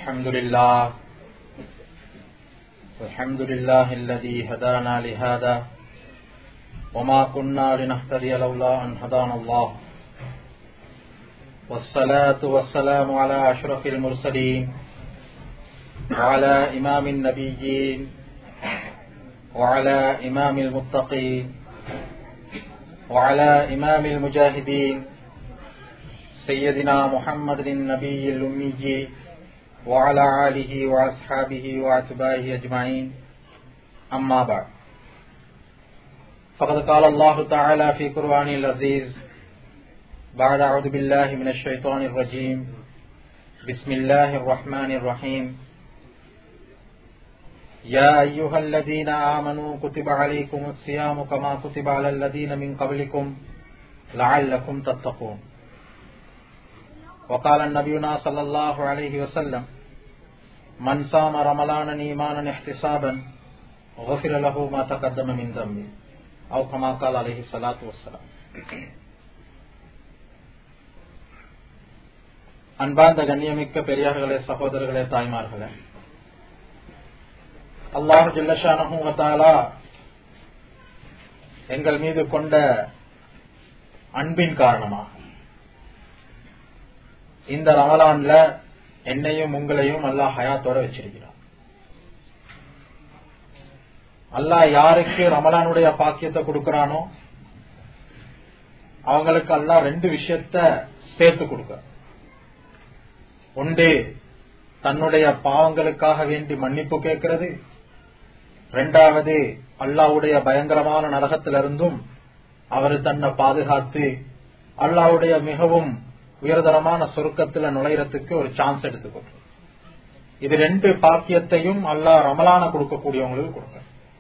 الحمد لله الحمد لله الذي هدانا لهذا وما كنا لنهتدي لولا أن هدانا الله والصلاة والسلام على أشرف المرسلين وعلى إمام النبيين وعلى إمام المتقين وعلى إمام المجاهدين سيدنا محمد النبي الأمي وعلى آله وأصحابه وأتباعه أجمعين أما بعد فقد قال الله تعالى في قرآن العزيز بعد أعوذ بالله من الشيطان الرجيم بسم الله الرحمن الرحيم يا أيها الذين آمنوا كتب عليكم الصيام كما كتب على الذين من قبلكم لعلكم تتقون وقال النبينا صلى الله عليه وسلم من صام رمضان ايمانا احتسابا غفر له ما تقدم من ذنبه او كما قال عليه الصلاه والسلام அன்பார்ந்த கண்ணியமிக்க பெரியார்களே சகோதரர்களே தாய்மார்களே அல்லாஹு ஜில்லஷானஹூவத்தாலா எங்கள் மீது கொண்ட அன்பின் காரணமாக இந்த ரமலான்ல என்னையும் உங்களையும் அல்லாஹ் ஹயாத்தோட வச்சிருக்கிறான் அல்லாஹ் யாருக்கு ரமலானுடைய பாக்கியத்தை கொடுக்கறானோ அவங்களுக்கு அல்லாஹ் ரெண்டு விஷயத்த சேர்த்து கொடுக்க ஒன்று தன்னுடைய பாவங்களுக்காக வேண்டி மன்னிப்பு கேட்கிறது ரெண்டாவது அல்லாவுடைய பயங்கரமான நரகத்திலிருந்தும் அவர் தன்னை பாதுகாத்து அல்லாவுடைய மிகவும் உயர்தரமான சொருக்கத்துல நுழையறதுக்கு ஒரு சான்ஸ் எடுத்துக்கொண்டு இது ரெண்டு பாக்கியத்தையும் அல்லா ரமலான கொடுக்கக்கூடியவங்களுக்கு கொடுக்க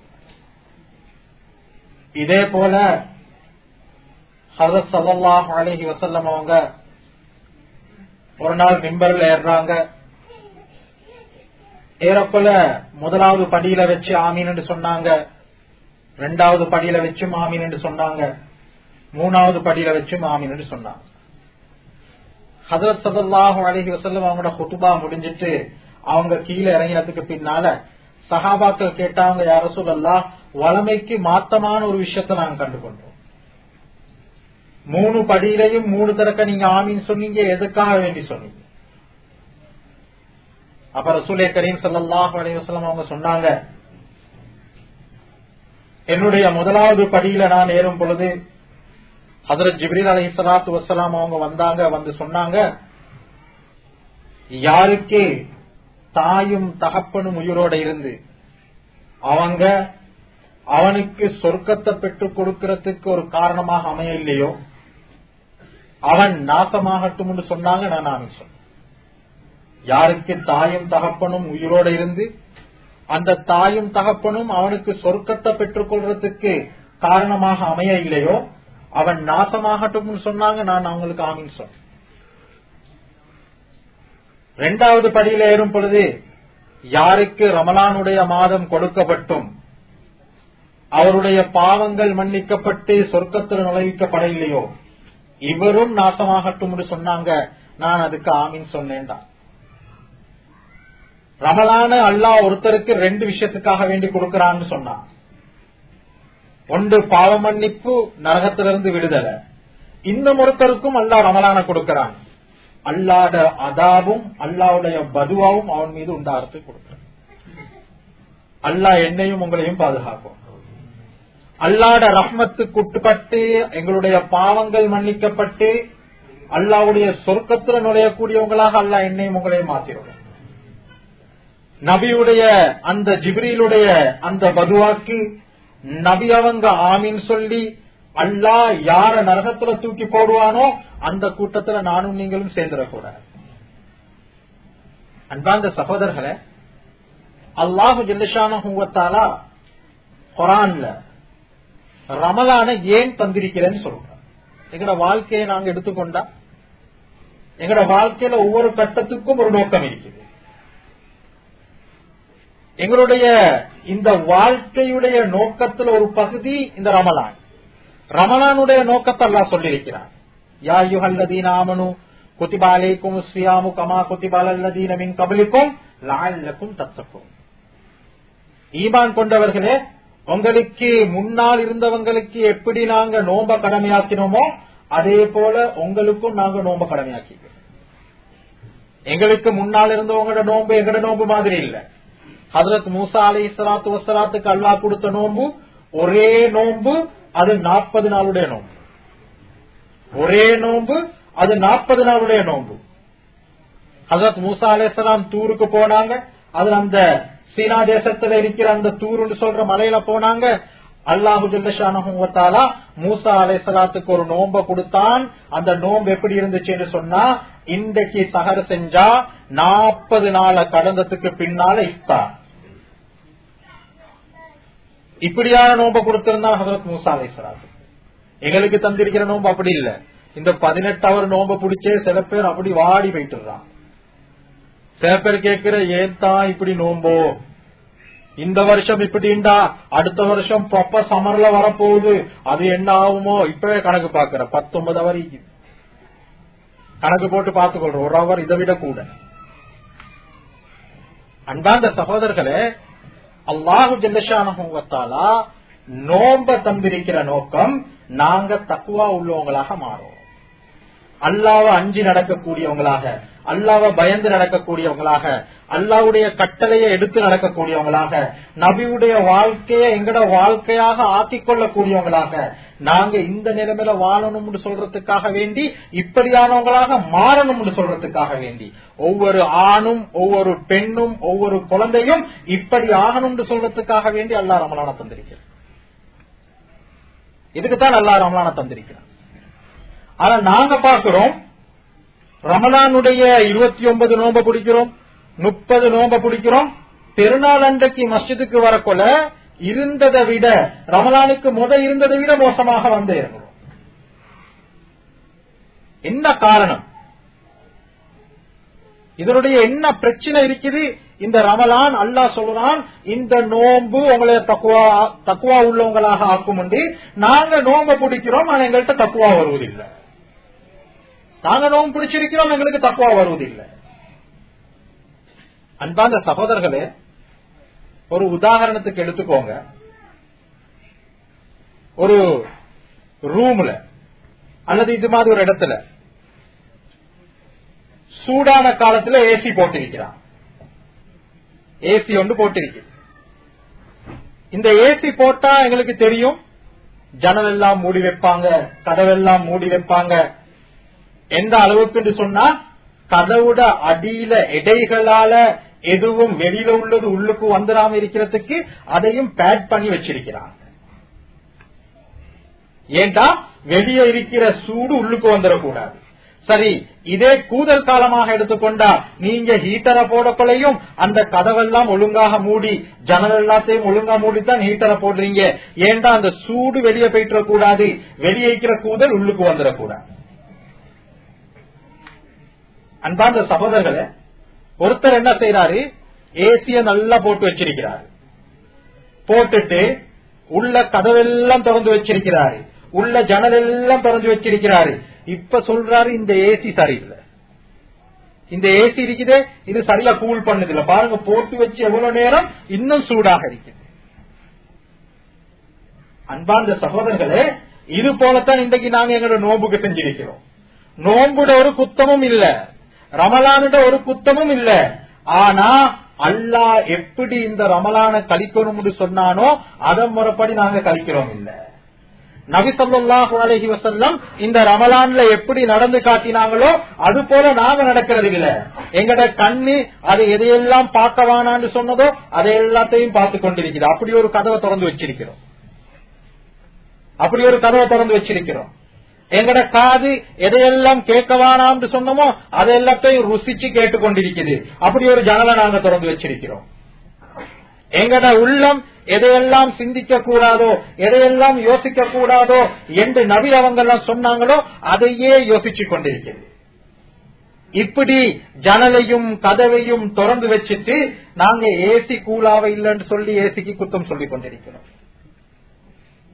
இதே போல ஹசத் சல்லாஹ் அலஹி வசல்லம் அவங்க ஒரு நாள் மிம்பர்ல ஏறுறாங்க ஏறக்குள்ள முதலாவது படியில வச்சு ஆமீன் என்று சொன்னாங்க ரெண்டாவது படியில வச்சும் ஆமீன் என்று சொன்னாங்க மூணாவது படியில வச்சும் ஆமீன் என்று சொன்னாங்க ஹசரத் சதல்லாஹு அலஹி வசல்லம் அவங்களோட குத்துபா முடிஞ்சிட்டு அவங்க கீழே இறங்கினதுக்கு பின்னால சஹாபாக்கள் கேட்டாங்க யார சொல்லலாம் வளமைக்கு மாத்தமான ஒரு விஷயத்த நாங்க கண்டுகொண்டோம் மூணு படியிலையும் மூணு தரக்க நீங்க ஆமீன் சொன்னீங்க எதுக்காக வேண்டி சொன்னீங்க அப்ப ரசூலே கரீம் சல்லாஹ் அலி வசலம் அவங்க சொன்னாங்க என்னுடைய முதலாவது படியில நான் ஏறும் பொழுது ஹதரத் ஜிப்ரீல் அலி சலாத்து வசலாம் அவங்க வந்தாங்க வந்து சொன்னாங்க யாருக்கு தாயும் தகப்பனும் உயிரோட இருந்து அவங்க அவனுக்கு சொர்க்கத்தை பெற்றுக் கொடுக்கறதுக்கு ஒரு காரணமாக அமைய இல்லையோ அவன் நாசமாகட்டும் என்று சொன்னாங்க நான் நான் சொன்னேன் யாருக்கு தாயும் தகப்பனும் உயிரோட இருந்து அந்த தாயும் தகப்பனும் அவனுக்கு சொர்க்கத்தை பெற்றுக் கொள்றதுக்கு காரணமாக அமைய இல்லையோ அவன் நாசமாகட்டும் சொன்னாங்க நான் அவங்களுக்கு ஆமின்னு சொன்னேன் ரெண்டாவது படியில ஏறும் பொழுது யாருக்கு ரமலானுடைய மாதம் கொடுக்கப்பட்டும் அவருடைய பாவங்கள் மன்னிக்கப்பட்டு சொர்க்கத்தில் நுழைவிக்கப்படவில்லையோ இவரும் நாசமாகட்டும் சொன்னாங்க நான் அதுக்கு ஆமின்னு சொன்னேன்டா ரமலான அல்லா ஒருத்தருக்கு ரெண்டு விஷயத்துக்காக வேண்டி கொடுக்கறான்னு சொன்னான் ஒன்று பாவ மன்னிப்பு நரகத்திலிருந்து விடுதலை இன்னும் ஒருத்தருக்கும் அல்லா ரமலான கொடுக்கிறான் அல்லாட அதாவும் அல்லாவுடைய பதுவாவும் அவன் மீது உண்டாகிறது கொடுக்கிறான் அல்லா என்னையும் உங்களையும் பாதுகாக்கும் அல்லாட ரஹ்மத்துக்கு உட்பட்டு எங்களுடைய பாவங்கள் மன்னிக்கப்பட்டு அல்லாவுடைய சொர்க்கத்துல நுழையக்கூடியவங்களாக அல்லா என்னையும் உங்களையும் மாத்திருவோம் நபியுடைய அந்த ஜிப்ரீலுடைய அந்த பதுவாக்கு நபி அவங்க ஆமின்னு சொல்லி அல்லா யார நரகத்துல தூக்கி போடுவானோ அந்த கூட்டத்துல நானும் நீங்களும் சேர்ந்துடக்கூடாது அன்பாந்த சகோதரர்களே அல்லாஹு ஜெல்லஷானா குரான்ல ரமலான ஏன் தந்திருக்கிறேன்னு சொல்றேன் எங்கட வாழ்க்கையை நாங்க எடுத்துக்கொண்டா எங்கட வாழ்க்கையில ஒவ்வொரு கட்டத்துக்கும் ஒரு நோக்கம் இருக்குது எங்களுடைய இந்த வாழ்க்கையுடைய நோக்கத்துல ஒரு பகுதி இந்த ரமலான் ரமலானுடைய நோக்கத்தை எல்லாம் சொல்லியிருக்கிறார் யா யுஹல்லதீன ஆமனு குத்திபாலேக்கும் ஸ்ரீயாமு கமா குத்திபாலல்லதீனமின் கபலிக்கும் லால்லக்கும் தத்தக்கும் ஈமான் கொண்டவர்களே உங்களுக்கு முன்னால் இருந்தவங்களுக்கு எப்படி நாங்க நோம்ப கடமையாக்கினோமோ அதே போல உங்களுக்கும் நாங்க நோம்ப கடமையாக்கிக்கிறோம் எங்களுக்கு முன்னால் இருந்தவங்களோட நோம்பு எங்கட நோம்பு மாதிரி இல்ல ஹதரத் மூசா அலை இஸ்லாத்து வசலாத்துக்கு அல்லாஹ் கொடுத்த நோம்பு ஒரே நோம்பு அது நாற்பது நாளுடைய நோம்பு ஒரே நோம்பு அது நாற்பது நாளுடைய நோம்பு ஹசரத் மூசா அலையாம் தூருக்கு போனாங்க அதுல அந்த சீனா தேசத்துல இருக்கிற அந்த தூருன்னு சொல்ற மலையில போனாங்க அல்லாஹு ஜல்லஷானஹுவத்தாலா மூசா அலைசலாத்துக்கு ஒரு நோம்ப கொடுத்தான் அந்த நோம்பு எப்படி இருந்துச்சுன்னு சொன்னா இன்றைக்கு சஹர் செஞ்சா நாற்பது நாள கடந்ததுக்கு பின்னால இஃப்தார் இப்படியான நோம்ப கொடுத்திருந்தா ஹசரத் மூசா அலைசலாத்து எங்களுக்கு தந்திருக்கிற நோம்பு அப்படி இல்ல இந்த பதினெட்டு அவர் நோம்ப பிடிச்சே சில பேர் அப்படி வாடி போயிட்டுறான் சில பேர் கேட்கிற ஏன் தான் இப்படி நோம்போ இந்த வருஷம் இப்படிண்டா அடுத்த வருஷம் ப்ராப்பர் சம்மர்ல வரப்போகுது அது என்ன ஆகுமோ இப்பவே கணக்கு பாக்குற பத்தொன்பது அவர் கணக்கு போட்டு பார்த்துக்கொள்றோம் ஒரு அவர் இதை விட கூட அன்பாந்த சகோதரர்களே அல்லாஹு ஜல்லஷானஹாலா நோம்ப தந்திருக்கிற நோக்கம் நாங்க தக்குவா உள்ளவங்களாக மாறும் அல்லாவ அஞ்சு நடக்கக்கூடியவங்களாக அல்லாவ பயந்து நடக்கக்கூடியவங்களாக அல்லாவுடைய கட்டளையை எடுத்து நடக்கக்கூடியவங்களாக நபியுடைய வாழ்க்கையை எங்கட வாழ்க்கையாக ஆக்கிக் கொள்ளக்கூடியவங்களாக நாங்க இந்த நிலைமையில வாழணும்னு சொல்றதுக்காக வேண்டி இப்படியானவங்களாக மாறணும்னு சொல்றதுக்காக வேண்டி ஒவ்வொரு ஆணும் ஒவ்வொரு பெண்ணும் ஒவ்வொரு குழந்தையும் இப்படி ஆகணும்னு சொல்றதுக்காக வேண்டி அல்லா ரமலான தந்திருக்கிறார் இதுக்குத்தான் அல்லா ரமலான தந்திருக்கிறார் ஆனா நாங்க பாக்குறோம் ரமலானுடைய இருபத்தி ஒன்பது நோம்ப பிடிக்கிறோம் முப்பது நோம்ப பிடிக்கிறோம் பெருநாள் அன்றைக்கு மஸ்ஜிதுக்கு வரக்கொல இருந்ததை விட ரமலானுக்கு முத இருந்ததை விட மோசமாக வந்து இருக்கிறோம் என்ன காரணம் இதனுடைய என்ன பிரச்சனை இருக்குது இந்த ரமலான் அல்லாஹ் சொல்றான் இந்த நோன்பு உங்களை தக்குவா தக்குவா உள்ளவங்களாக ஆக்கும் நாங்க நோம்ப பிடிக்கிறோம் ஆனா எங்கள்கிட்ட தக்குவா வருவதில்லை நாங்க நோம்பு பிடிச்சிருக்கிறோம் எங்களுக்கு தக்குவா வருவதில்லை அன்பாந்த சகோதரர்களே ஒரு உதாரணத்துக்கு எடுத்துக்கோங்க ஒரு ரூம்ல அல்லது இது மாதிரி ஒரு இடத்துல சூடான காலத்துல ஏசி போட்டிருக்கிறான் ஏசி ஒன்று போட்டிருக்கு இந்த ஏசி போட்டா எங்களுக்கு தெரியும் ஜனல் எல்லாம் மூடி வைப்பாங்க கதவெல்லாம் மூடி வைப்பாங்க எந்த அளவுக்கு சொன்னா கதவுட அடியில எடைகளால எதுவும் வெளியில உள்ளது உள்ளுக்கு வந்துடாம இருக்கிறதுக்கு அதையும் பேட் பண்ணி வச்சிருக்கிறாங்க ஏண்டா வெளியே இருக்கிற சூடு உள்ளுக்கு வந்துடக்கூடாது சரி இதே கூதல் காலமாக எடுத்துக்கொண்டா நீங்க ஹீட்டரை போடக்குள்ளையும் அந்த கதவெல்லாம் ஒழுங்காக மூடி ஜன்னல் எல்லாத்தையும் ஒழுங்கா மூடித்தான் ஹீட்டரை போடுறீங்க ஏண்டா அந்த சூடு வெளியே போயிட்டு கூடாது வெளியே இருக்கிற கூதல் உள்ளுக்கு வந்துடக்கூடாது அன்பார்ந்த சகோதரர்களே ஒருத்தர் என்ன செய்யறாரு ஏசிய நல்லா போட்டு வச்சிருக்கிறாரு போட்டுட்டு உள்ள கதவெல்லாம் திறந்து வச்சிருக்கிறாரு உள்ள ஜன்னல் எல்லாம் திறந்து வச்சிருக்கிறாரு இப்ப சொல்றாரு இந்த ஏசி சரியில்லை இந்த ஏசி இருக்குது இது சரியா கூல் பண்ணது இல்ல பாருங்க போட்டு வச்சு எவ்வளவு நேரம் இன்னும் சூடாக இருக்குது அன்பார்ந்த சகோதரர்களே இது போலத்தான் இன்றைக்கு நாங்க எங்களோட நோம்புக்கு செஞ்சிருக்கிறோம் நோம்புட ஒரு குத்தமும் இல்ல ரமலானுட ஒரு குத்தமும் இல்ல ஆனா அல்லாஹ் எப்படி இந்த ரமலான கழிக்கணும்னு சொன்னானோ அதன் முறைப்படி நாங்க கழிக்கிறோம் இல்ல நபி சொல்லாஹு அலஹி வசல்லம் இந்த ரமலான்ல எப்படி நடந்து காட்டினாங்களோ அது போல நாங்க நடக்கிறது இல்ல எங்கட கண்ணு அதை எதையெல்லாம் பார்க்க வேணான்னு சொன்னதோ அதை எல்லாத்தையும் பார்த்து கொண்டிருக்கிறோம் அப்படி ஒரு கதவை திறந்து வச்சிருக்கிறோம் அப்படி ஒரு கதவை திறந்து வச்சிருக்கிறோம் எங்கட காது எதையெல்லாம் கேட்க வேணாம்னு சொன்னோமோ அதை எல்லாத்தையும் ருசிச்சு கேட்டுக்கொண்டிருக்குது அப்படி ஒரு ஜனலை நாங்க திறந்து வச்சிருக்கிறோம் எங்கட உள்ளம் எதையெல்லாம் சிந்திக்க கூடாதோ எதையெல்லாம் யோசிக்க கூடாதோ என்று நபி அவங்க எல்லாம் சொன்னாங்களோ அதையே யோசிச்சு கொண்டிருக்கிறது இப்படி ஜனலையும் கதவையும் திறந்து வச்சுட்டு நாங்க ஏசி கூலாவ இல்லைன்னு சொல்லி ஏசிக்கு குத்தம் சொல்லிக் கொண்டிருக்கிறோம்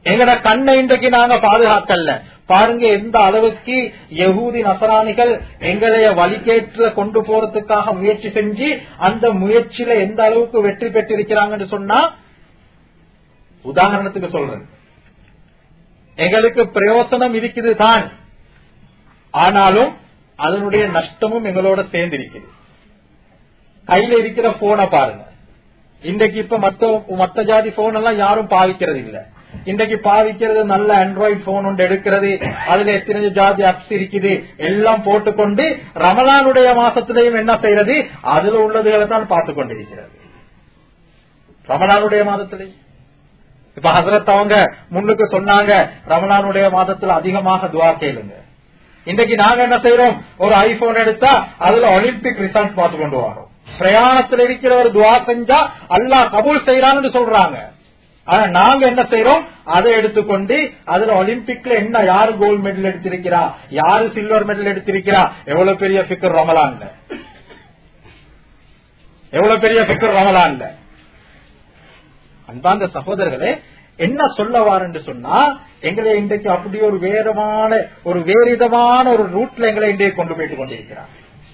எங்கட கண்ணை இன்றைக்கு நாங்க பாதுகாக்கல பாருங்க எந்த அளவுக்கு யகூதி நசராணிகள் எங்களைய வழிகேற்ற கொண்டு போறதுக்காக முயற்சி செஞ்சு அந்த முயற்சியில எந்த அளவுக்கு வெற்றி பெற்றிருக்கிறாங்கன்னு சொன்னா உதாரணத்துக்கு சொல்றேன் எங்களுக்கு பிரயோசனம் இருக்குது தான் ஆனாலும் அதனுடைய நஷ்டமும் எங்களோட சேர்ந்து இருக்குது கையில இருக்கிற போனை பாருங்க இன்றைக்கு இப்ப மத்த மத்த ஜாதி போன் எல்லாம் யாரும் பாவிக்கிறது இல்ல இன்றைக்கு பாவிக்கிறது நல்ல ஆண்ட்ராய்டு போன் ஒன்று எடுக்கிறது அதுல எத்தனை ஜாதி அப்ஸ் இருக்குது எல்லாம் போட்டுக்கொண்டு ரமலானுடைய மாசத்திலையும் என்ன செய்யறது அதுல உள்ளதுகளை தான் பார்த்து கொண்டிருக்கிறது ரமலானுடைய மாதத்திலையும் இப்ப ஹசரத் அவங்க முன்னுக்கு சொன்னாங்க ரமலானுடைய மாதத்துல அதிகமாக துவா கேளுங்க இன்றைக்கு நாங்க என்ன செய்யறோம் ஒரு ஐபோன் எடுத்தா அதுல ஒலிம்பிக் ரிசல்ட் பார்த்து கொண்டு வரோம் பிரயாணத்தில் இருக்கிற ஒரு துவா செஞ்சா அல்லாஹ் கபூல் செய்யறான்னு சொல்றாங்க ஆனா நாங்க என்ன செய்யறோம் அதை எடுத்துக்கொண்டு அதுல ஒலிம்பிக்ல என்ன யாரு கோல்டு மெடல் எடுத்திருக்கிறா யாரு சில்வர் மெடல் எடுத்திருக்கிறா எவ்வளவு பெரிய பிக்கர் ரமலான்ல எவ்வளவு பெரிய பிக்கர் ரமலான்ல அன்பாந்த சகோதரர்களே என்ன சொல்லவார் என்று சொன்னா எங்களை இன்றைக்கு அப்படி ஒரு வேறமான ஒரு வேறிதமான ஒரு ரூட்ல எங்களை இன்றைக்கு கொண்டு போயிட்டு கொண்டிருக்கிறார்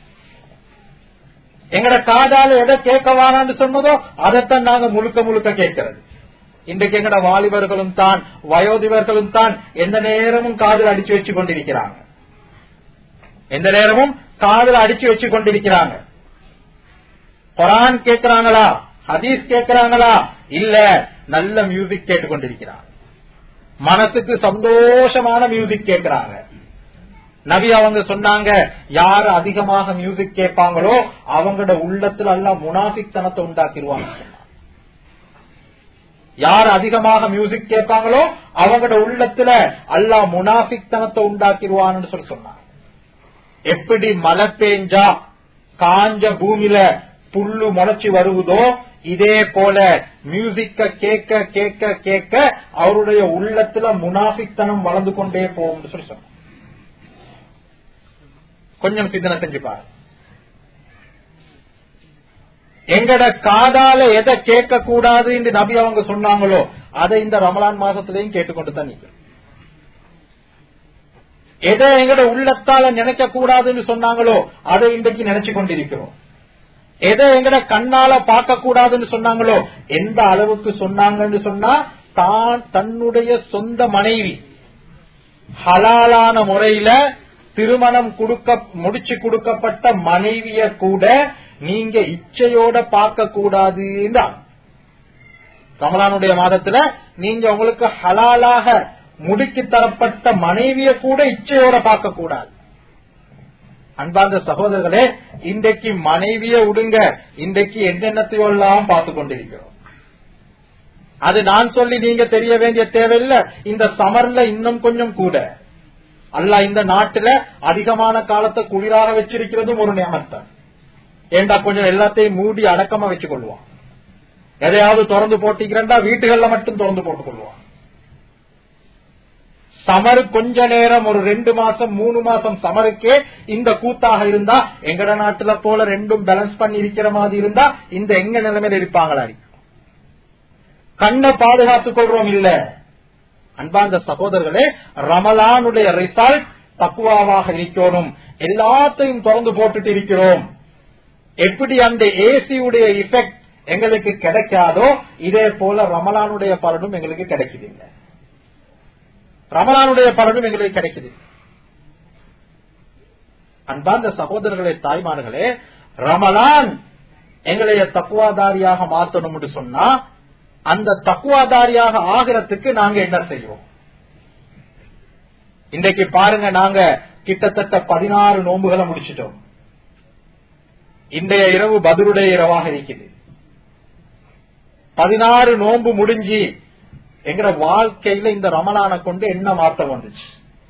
எங்கட காதால எதை கேட்கவானான்னு சொன்னதோ அதைத்தான் நாங்க முழுக்க முழுக்க கேட்கிறது இன்றைக்கு எங்கட வாலிபர்களும் தான் வயோதிபர்களும் தான் எந்த நேரமும் காதில் அடிச்சு வச்சு கொண்டிருக்கிறாங்க எந்த நேரமும் காதில் அடிச்சு வச்சு கொண்டிருக்கிறாங்க குரான் கேட்கிறாங்களா ஹதீஸ் கேட்கிறாங்களா இல்ல நல்ல மியூசிக் கேட்டுக்கொண்டிருக்கிறாங்க மனசுக்கு சந்தோஷமான மியூசிக் கேட்கிறாங்க நபி அவங்க சொன்னாங்க யாரு அதிகமாக மியூசிக் கேட்பாங்களோ அவங்களோட உள்ளத்துல எல்லாம் முனாஃபிக் தனத்தை உண்டாக்கிடுவாங்க யார் அதிகமாக மியூசிக் கேட்பாங்களோ அவங்களோட உள்ளத்துல அல்லா முனாஃபிக் தனத்தை உண்டாக்கிடுவான்னு சொல்லி சொன்னாங்க எப்படி மழை பெஞ்சா காஞ்ச பூமியில புல்லு முளைச்சு வருவதோ இதே போல மியூசிக்க கேட்க கேட்க கேட்க அவருடைய உள்ளத்துல முனாஃபித்தனம் வளர்ந்து கொண்டே போகும் சொல்லி சொன்னாங்க கொஞ்சம் சிந்தனை செஞ்சு பாருங்க எங்கட காதால எதை கேட்க கூடாது என்று நபி அவங்க சொன்னாங்களோ அதை இந்த ரமலான் மாசத்திலையும் கேட்டுக்கொண்டு தான் நிற்கிறோம் எதை எங்கட உள்ளத்தால நினைக்க கூடாதுன்னு சொன்னாங்களோ அதை இன்றைக்கு நினைச்சு கொண்டிருக்கிறோம் எதை எங்கட கண்ணால பார்க்க கூடாதுன்னு சொன்னாங்களோ எந்த அளவுக்கு சொன்னாங்கன்னு சொன்னா தான் தன்னுடைய சொந்த மனைவி ஹலாலான முறையில திருமணம் கொடுக்க முடிச்சு கொடுக்கப்பட்ட மனைவிய கூட நீங்க இச்சையோட பார்க்க கூடாது ரமலானுடைய மாதத்துல நீங்க உங்களுக்கு ஹலாலாக முடிக்கு தரப்பட்ட மனைவிய கூட இச்சையோட பார்க்க கூடாது அன்பார்ந்த சகோதரர்களே இன்றைக்கு மனைவிய விடுங்க இன்றைக்கு என்னென்னத்தையோ எல்லாம் பார்த்து கொண்டிருக்கிறோம் அது நான் சொல்லி நீங்க தெரிய வேண்டிய தேவையில்லை இந்த சமர்ல இன்னும் கொஞ்சம் கூட அல்ல இந்த நாட்டுல அதிகமான காலத்தை குளிராக வச்சிருக்கிறதும் ஒரு நியமத்தான் ஏண்டா கொஞ்சம் எல்லாத்தையும் மூடி அடக்கமா வச்சு கொள்வான் எதையாவது திறந்து போட்டிக்கிறா வீட்டுகள்ல மட்டும் திறந்து போட்டுக் கொள்வான் சமர் கொஞ்ச நேரம் ஒரு ரெண்டு மாசம் மூணு மாசம் சமருக்கே இந்த கூத்தாக இருந்தா எங்கட நாட்டுல போல ரெண்டும் பேலன்ஸ் பண்ணி இருக்கிற மாதிரி இருந்தா இந்த எங்க நிலைமையில இருப்பாங்களா கண்ணை பாதுகாத்துக் கொள்றோம் இல்ல அன்பார்ந்த சகோதரர்களே ரமலானுடைய ரிசல்ட் தக்குவாவாக இருக்கணும் எல்லாத்தையும் திறந்து போட்டுட்டு இருக்கிறோம் எப்படி அந்த ஏசியுடைய இஃபெக்ட் எங்களுக்கு கிடைக்காதோ இதே போல ரமலானுடைய பலனும் எங்களுக்கு கிடைக்குது இல்லை ரமலானுடைய பலனும் எங்களுக்கு கிடைக்குது அன்பார்ந்த சகோதரர்களே தாய்மார்களே ரமலான் எங்களைய தக்குவாதாரியாக மாத்தணும் சொன்னா அந்த தக்குவாதாரியாக ஆகிறதுக்கு நாங்க என்ன செய்வோம் இன்றைக்கு பாருங்க நாங்க கிட்டத்தட்ட பதினாறு நோன்புகளை முடிச்சிட்டோம் இன்றைய இரவு பதிலுடைய இரவாக இருக்குது பதினாறு நோன்பு முடிஞ்சு எங்கட வாழ்க்கையில இந்த ரமலான கொண்டு என்ன மாற்றம் வந்துச்சு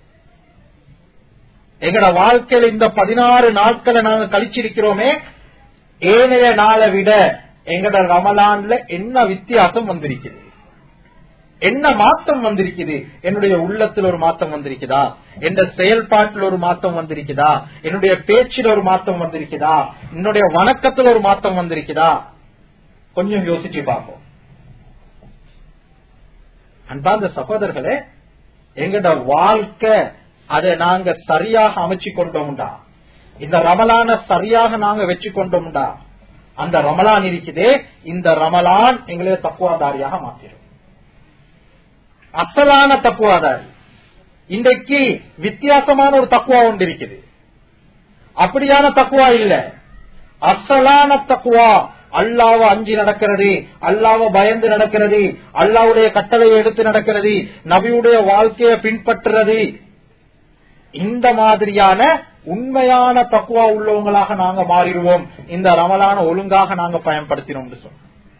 எங்கட வாழ்க்கையில இந்த பதினாறு நாட்களை நாங்க கழிச்சிருக்கிறோமே ஏனைய நாளை விட எங்கட ரமலான்ல என்ன வித்தியாசம் வந்திருக்குது என்ன மாற்றம் வந்திருக்குது என்னுடைய உள்ளத்தில் ஒரு மாற்றம் வந்திருக்குதா என்ற செயல்பாட்டில் ஒரு மாற்றம் வந்திருக்குதா என்னுடைய பேச்சில் ஒரு மாற்றம் வந்திருக்குதா என்னுடைய வணக்கத்தில் ஒரு மாற்றம் வந்திருக்குதா கொஞ்சம் யோசிச்சு பார்ப்போம் அன்பார்ந்த சகோதரர்களே எங்கட வாழ்க்கை அதை நாங்க சரியாக அமைச்சு கொண்டோம்டா இந்த ரமலான சரியாக நாங்க வச்சு கொண்டோம்டா அந்த ரமலான் இருக்குதே இந்த ரமலான் எங்களை தக்குவாதாரியாக மாத்திரும் அசலான தக்குவாதாரி இன்றைக்கு வித்தியாசமான ஒரு தக்குவா ஒன்று இருக்குது அப்படியான தக்குவா இல்ல அசலான தக்குவா அல்லாவ அஞ்சி நடக்கிறது அல்லாவ பயந்து நடக்கிறது அல்லாவுடைய கட்டளையை எடுத்து நடக்கிறது நபியுடைய வாழ்க்கையை பின்பற்றுறது இந்த மாதிரியான உண்மையான தக்குவா உள்ளவங்களாக நாங்க மாறிடுவோம் இந்த ரமலான ஒழுங்காக நாங்க பயன்படுத்தினோம் சொல்றோம்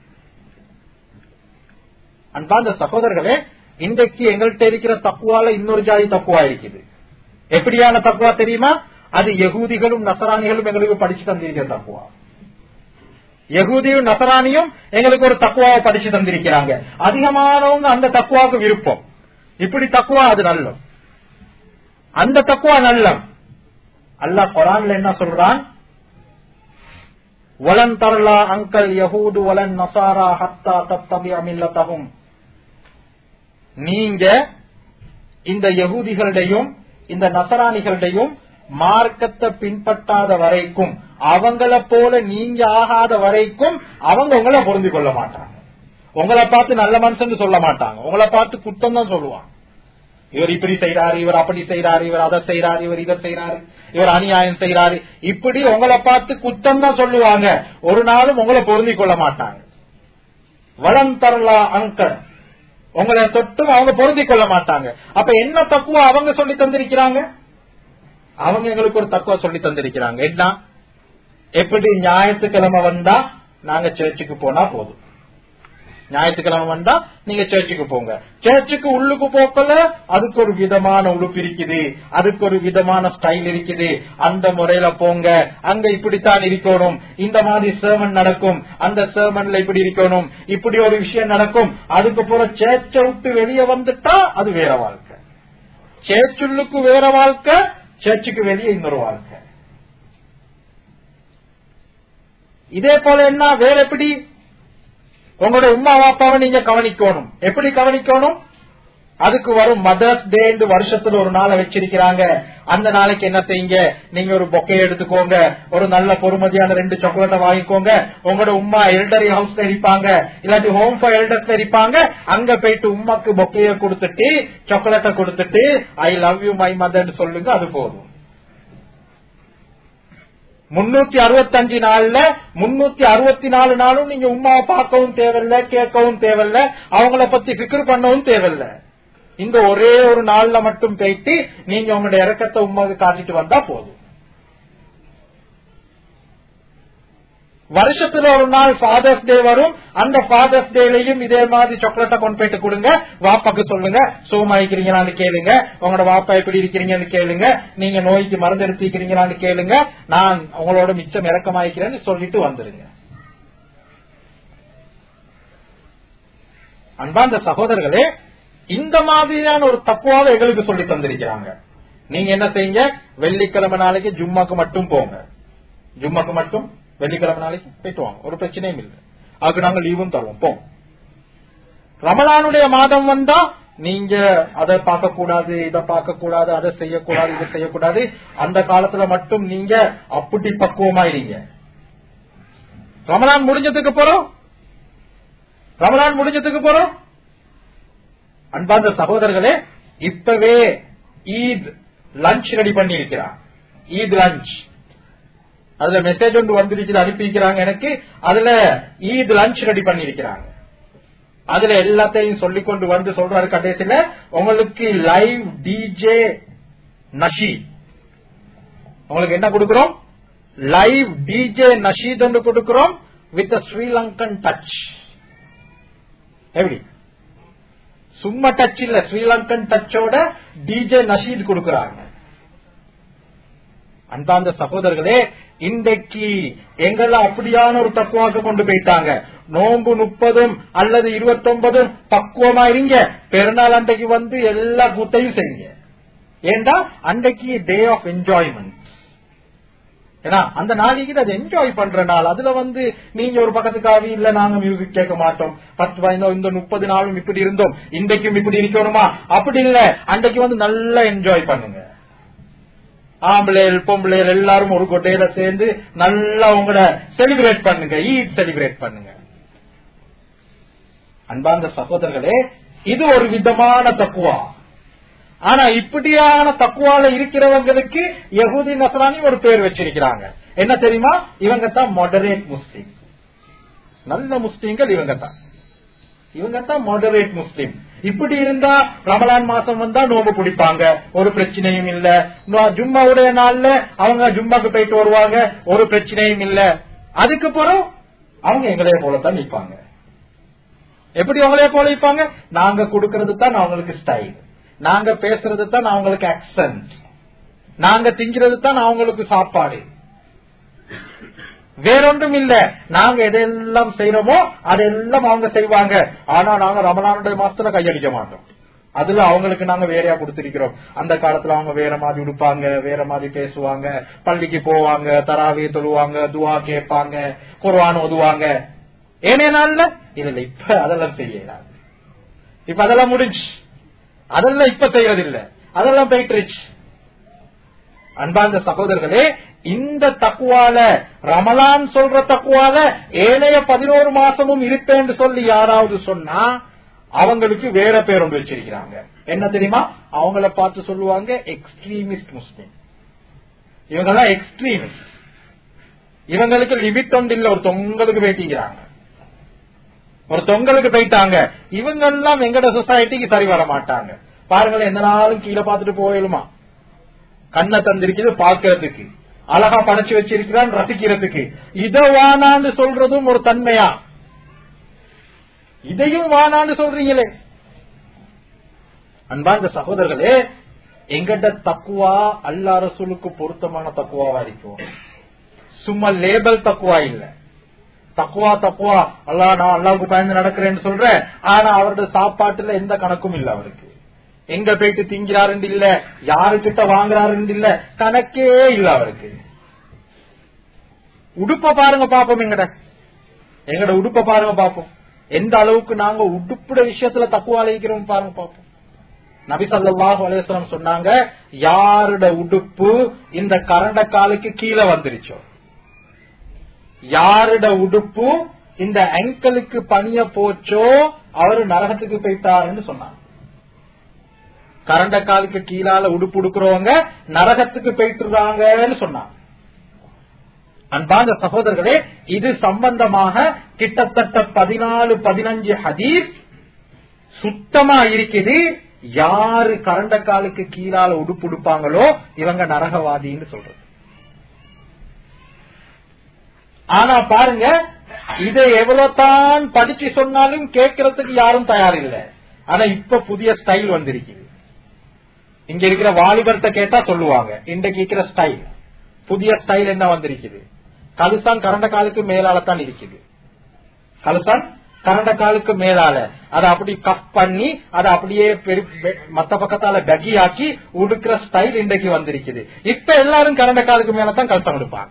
அன்பார்ந்த சகோதரர்களே இன்றைக்கு எங்கள்கிட்ட இருக்கிற தக்குவால இன்னொரு ஜாதி தக்குவா இருக்குது எப்படியான தக்குவா தெரியுமா அது யகூதிகளும் நசராணிகளும் எங்களுக்கு படிச்சு தந்திருக்கிற தக்குவா யகூதியும் நசராணியும் எங்களுக்கு ஒரு தக்குவாவை படிச்சு தந்திருக்கிறாங்க அதிகமானவங்க அந்த தக்குவாவுக்கு விருப்பம் இப்படி தக்குவா அது நல்லம் அந்த தக்குவா நல்லம் அல்லாஹ் குரான்ல என்ன சொல்றான் வலன் தரலா அங்கல் யஹூது வலன் நசாரா ஹத்தா தத்தபி அமில்லத்தகும் நீங்க இந்த யகூதிகளுடையும் இந்த நசராணிகளுடையும் மார்க்கத்தை பின்பற்றாத வரைக்கும் அவங்கள போல நீங்க ஆகாத வரைக்கும் அவங்க உங்களை பொருந்தி கொள்ள மாட்டாங்க உங்களை பார்த்து நல்ல மனுஷன் சொல்ல மாட்டாங்க உங்களை பார்த்து குற்றம் தான் சொல்லுவாங்க இவர் இப்படி செய்யறாரு இவர் அப்படி செய்யறாரு இவர் அதை செய்யறாரு இவர் இதை செய்யறாரு இவர் அநியாயம் செய்யறாரு இப்படி உங்களை பார்த்து குற்றம் தான் சொல்லுவாங்க ஒரு நாளும் உங்களை பொருந்தி கொள்ள மாட்டாங்க வளம் தரலா அங்கர் உங்களை தொட்டும் அவங்க பொருந்தி கொள்ள மாட்டாங்க அப்ப என்ன தக்குவா அவங்க சொல்லி தந்திருக்கிறாங்க அவங்க எங்களுக்கு ஒரு தக்குவா சொல்லி தந்திருக்கிறாங்க என்ன எப்படி ஞாயிற்றுக்கிழமை வந்தா நாங்க சர்ச்சுக்கு போனா போதும் ஞாயிற்றுக்கிழமை வந்தா நீங்க சர்ச்சுக்கு போங்க சர்ச்சுக்கு உள்ளுக்கு போக்கல அதுக்கு ஒரு விதமான உழுப்பு இருக்குது அதுக்கு ஒரு விதமான ஸ்டைல் இருக்குது அந்த முறையில போங்க அங்க இப்படித்தான் இருக்கணும் இந்த மாதிரி சேமன் நடக்கும் அந்த சேமன்ல இப்படி இருக்கணும் இப்படி ஒரு விஷயம் நடக்கும் அதுக்கு போற சேர்ச்சை விட்டு வெளியே வந்துட்டா அது வேற வாழ்க்கை சேர்ச்சுள்ளுக்கு வேற வாழ்க்கை சர்ச்சுக்கு வெளியே இன்னொரு வாழ்க்கை இதே போல என்ன வேற எப்படி உங்களோட உமா பாப்பாவை நீங்க கவனிக்கணும் எப்படி கவனிக்கணும் அதுக்கு வரும் மதர்ஸ் டே வருஷத்துல ஒரு நாளை வச்சிருக்கிறாங்க அந்த நாளைக்கு என்ன செய்யுங்க நீங்க ஒரு பொக்கை எடுத்துக்கோங்க ஒரு நல்ல பொறுமதியான ரெண்டு சாக்லேட்டை வாங்கிக்கோங்க உங்களோட உமா எல்டரி ஹவுஸ்ல இருப்பாங்க இல்லாட்டி ஹோம் ஃபார் எல்டர்ஸ்ல இருப்பாங்க அங்க போயிட்டு உமாக்கு பொக்கைய கொடுத்துட்டு சாக்லேட்டை கொடுத்துட்டு ஐ லவ் யூ மை மதர்னு சொல்லுங்க அது போதும் முன்னூத்தி அறுபத்தஞ்சு நாள்ல முன்னூத்தி அறுபத்தி நாலு நாளும் நீங்க உமாவை பார்க்கவும் தேவையில்ல கேட்கவும் தேவையில்ல அவங்கள பத்தி பிக்கர் பண்ணவும் தேவையில்ல இந்த ஒரே ஒரு நாள்ல மட்டும் போயிட்டு நீங்க உங்களுடைய இறக்கத்தை உமாவுக்கு காட்டிட்டு வந்தா போதும் வருஷத்துல ஒரு நாள் ஃபாதர்ஸ் டே வரும் அந்த ஃபாதர்ஸ் டேலையும் இதே மாதிரி சாக்லேட்டை கொண்டு போயிட்டு கொடுங்க வாப்பாக்கு சொல்லுங்க சோமா இருக்கிறீங்களான்னு கேளுங்க உங்களோட வாப்பா எப்படி இருக்கிறீங்கன்னு கேளுங்க நீங்க நோய்க்கு மருந்து எடுத்துக்கிறீங்களான்னு கேளுங்க நான் உங்களோட மிச்சம் இறக்கமாயிக்கிறேன்னு சொல்லிட்டு வந்துருங்க அன்பாந்த சகோதரர்களே இந்த மாதிரியான ஒரு தப்புவாவை எங்களுக்கு சொல்லி தந்திருக்கிறாங்க நீங்க என்ன செய்யுங்க வெள்ளிக்கிழமை நாளைக்கு ஜும்மாக்கு மட்டும் போங்க ஜும்மாக்கு மட்டும் வெள்ளிக்கிழமை நாளைக்கு போயிட்டு வாங்க ஒரு பிரச்சனையும் இல்லை அதுக்கு நாங்க லீவும் தருவோம் போங்க ரமலானுடைய மாதம் வந்தா நீங்க அதை பார்க்க கூடாது இதை பார்க்க கூடாது அதை செய்யக்கூடாது இதை செய்யக்கூடாது அந்த காலத்துல மட்டும் நீங்க அப்படி பக்குவமாயிருங்க ரமலான் முடிஞ்சதுக்கு போறோம் ரமலான் முடிஞ்சதுக்கு போறோம் அன்பார்ந்த சகோதரர்களே இப்பவே ஈத் லஞ்ச் ரெடி பண்ணி இருக்கிறான் ஈத் லஞ்ச் அதுல மெசேஜ் ஒன்று வந்திருக்குது அனுப்பிக்கிறாங்க எனக்கு அதுல ஈத் லஞ்ச் ரெடி பண்ணி இருக்கிறாங்க அதுல எல்லாத்தையும் சொல்லி கொண்டு வந்து சொல்றாரு கடைசியில உங்களுக்கு லைவ் டிஜே நஷீத் உங்களுக்கு என்ன கொடுக்கிறோம் லைவ் டிஜே நஷீத் ஒன்று கொடுக்கிறோம் வித் ஸ்ரீலங்கன் டச் எப்படி சும்மா டச் இல்ல ஸ்ரீலங்கன் டச்சோட டிஜே நஷீத் கொடுக்கறாங்க அன்பார்ந்த சகோதரர்களே இன்றைக்கு எங்களை அப்படியான ஒரு தக்குவாக்க கொண்டு போயிட்டாங்க நோன்பு முப்பதும் அல்லது இருபத்தி ஒன்பதும் பக்குவமா இருங்க பெருநாள் அன்றைக்கு வந்து எல்லா கூத்தையும் செய்யுங்க ஏண்டா அன்றைக்கு டே ஆஃப் என்ஜாய்மெண்ட் ஏன்னா அந்த நாளைக்கு அதை என்ஜாய் பண்ற நாள் அதுல வந்து நீங்க ஒரு பக்கத்துக்காக இல்ல நாங்க மியூசிக் கேட்க மாட்டோம் பத்து பதினோ இந்த முப்பது நாளும் இப்படி இருந்தோம் இன்றைக்கும் இப்படி இருக்கணுமா அப்படி இல்ல அன்றைக்கு வந்து நல்லா என்ஜாய் பண்ணுங்க ஆம்பளைகள் பொம்பளைகள் எல்லாரும் ஒரு கொட்டையில சேர்ந்து நல்லா உங்களை செலிப்ரேட் பண்ணுங்க ஈத் செலிப்ரேட் பண்ணுங்க அன்பார்ந்த சகோதரர்களே இது ஒரு விதமான தக்குவா ஆனா இப்படியான தக்குவால இருக்கிறவங்களுக்கு யகுதி நசரானி ஒரு பேர் வச்சிருக்கிறாங்க என்ன தெரியுமா இவங்க தான் மாடரேட் முஸ்லீம் நல்ல முஸ்லீம்கள் இவங்க தான் இவங்க தான் மாடரேட் முஸ்லீம் இப்படி இருந்தா ரமலான் மாசம் வந்தா நோம்பு பிடிப்பாங்க ஒரு பிரச்சனையும் இல்ல ஜும்மாவுடைய நாள்ல அவங்க ஜும்மாக்கு போயிட்டு வருவாங்க ஒரு பிரச்சனையும் இல்ல அதுக்கு பிறகு அவங்க எங்களைய போலத்தான் நிற்பாங்க எப்படி அவங்களே போல நிற்பாங்க நாங்க கொடுக்கறது தான் அவங்களுக்கு ஸ்டைல் நாங்க பேசுறது தான் அவங்களுக்கு ஆக்சன்ட் நாங்க திங்கிறது தான் அவங்களுக்கு சாப்பாடு வேறொன்றும் இல்ல நாங்க எதெல்லாம் செய்யறோமோ அதெல்லாம் அவங்க செய்வாங்க ஆனா நாங்க ரமலானுடைய மாசத்துல கையடிக்க மாட்டோம் அதுல அவங்களுக்கு நாங்க வேறையா கொடுத்திருக்கிறோம் அந்த காலத்துல அவங்க வேற மாதிரி உடுப்பாங்க வேற மாதிரி பேசுவாங்க பள்ளிக்கு போவாங்க தராவிய தொழுவாங்க துவா கேட்பாங்க குர்வான் ஓதுவாங்க ஏனே நாள்ல இல்ல இப்ப அதெல்லாம் செய்யலாம் இப்ப அதெல்லாம் முடிஞ்சு அதெல்லாம் இப்ப செய்யறது இல்ல அதெல்லாம் போயிட்டுருச்சு அன்பார்ந்த சகோதரர்களே இந்த தக்குவால ரமலான் சொல்ற தக்குவால ஏழைய பதினோரு மாசமும் இருப்பேன்னு சொல்லி யாராவது சொன்னா அவங்களுக்கு வேற பேர் ஒன்று வச்சிருக்கிறாங்க என்ன தெரியுமா அவங்கள பார்த்து சொல்லுவாங்க எக்ஸ்ட்ரீமிஸ்ட் முஸ்லிம் இவங்கெல்லாம் எக்ஸ்ட்ரீமிஸ்ட் இவங்களுக்கு லிமிட் ஒன்று இல்ல ஒரு தொங்கலுக்கு போயிட்டீங்கிறாங்க ஒரு தொங்கலுக்கு போயிட்டாங்க இவங்க எல்லாம் எங்கட சொசைட்டிக்கு சரி வர மாட்டாங்க பாருங்களேன் எந்த நாளும் கீழே பார்த்துட்டு போயிடுமா கண்ணை தந்திருக்குது பாக்குறதுக்கு அழகா படைச்சு வச்சிருக்கிறான் ரசிக்கிறதுக்கு இத வானான்னு சொல்றதும் ஒரு தன்மையா இதையும் வானான்னு சொல்றீங்களே அன்பார்ந்த சகோதரர்களே எங்கட தக்குவா அல்லா ரசூலுக்கு பொருத்தமான தக்குவாவா இருக்கும் சும்மா லேபல் தக்குவா இல்ல தக்குவா தக்குவா அல்லா நான் அல்லாவுக்கு பயந்து நடக்கிறேன்னு சொல்றேன் ஆனா அவருடைய சாப்பாட்டுல எந்த கணக்கும் இல்ல அவருக்கு எங்க போயிட்டு திங்கிறாருன்னு இல்ல யாரு கிட்ட வாங்குறாருன்னு இல்ல கணக்கே இல்ல அவருக்கு உடுப்ப பாருங்க பாப்போம் எங்கட எங்கட உடுப்ப பாருங்க பாப்போம் எந்த அளவுக்கு நாங்க உடுப்புட விஷயத்துல தக்குவா அழைக்கிறோம் பாருங்க பாப்போம் நபி சல்லாஹு அலேஸ்வரம் சொன்னாங்க யாருட உடுப்பு இந்த கரண்ட காலுக்கு கீழே வந்துருச்சோ யாருட உடுப்பு இந்த அங்கலுக்கு பணிய போச்சோ அவரு நரகத்துக்கு போயிட்டாருன்னு சொன்னாங்க கரண்ட காலுக்கு கீழால உடுப்பு உடுக்கிறவங்க நரகத்துக்கு போயிட்டுறாங்கன்னு சொன்னாங்க அன்பாந்த சகோதரர்களே இது சம்பந்தமாக கிட்டத்தட்ட பதினாலு பதினஞ்சு ஹதீஸ் சுத்தமா இருக்குது யாரு கரண்ட காலுக்கு கீழால உடுப்பு உடுப்பாங்களோ இவங்க நரகவாதின்னு சொல்றது ஆனா பாருங்க இதை எவ்வளவு தான் படிச்சு சொன்னாலும் கேட்கறதுக்கு யாரும் தயார் இல்ல ஆனா இப்ப புதிய ஸ்டைல் வந்திருக்குது இங்க இருக்கிற வாலிபர்கிட்ட கேட்டா சொல்லுவாங்க இன்றைக்கு இருக்கிற ஸ்டைல் புதிய ஸ்டைல் என்ன வந்திருக்குது கலுசான் கரண்ட காலுக்கு மேலால தான் இருக்குது கலுசான் கரண்ட காலுக்கு மேலால அதை அப்படி கப் பண்ணி அதை அப்படியே மத்த பக்கத்தால டகி ஆக்கி உடுக்கிற ஸ்டைல் இன்றைக்கு வந்திருக்குது இப்ப எல்லாரும் கரண்ட காலுக்கு மேலதான் கழுத்தம் எடுப்பாங்க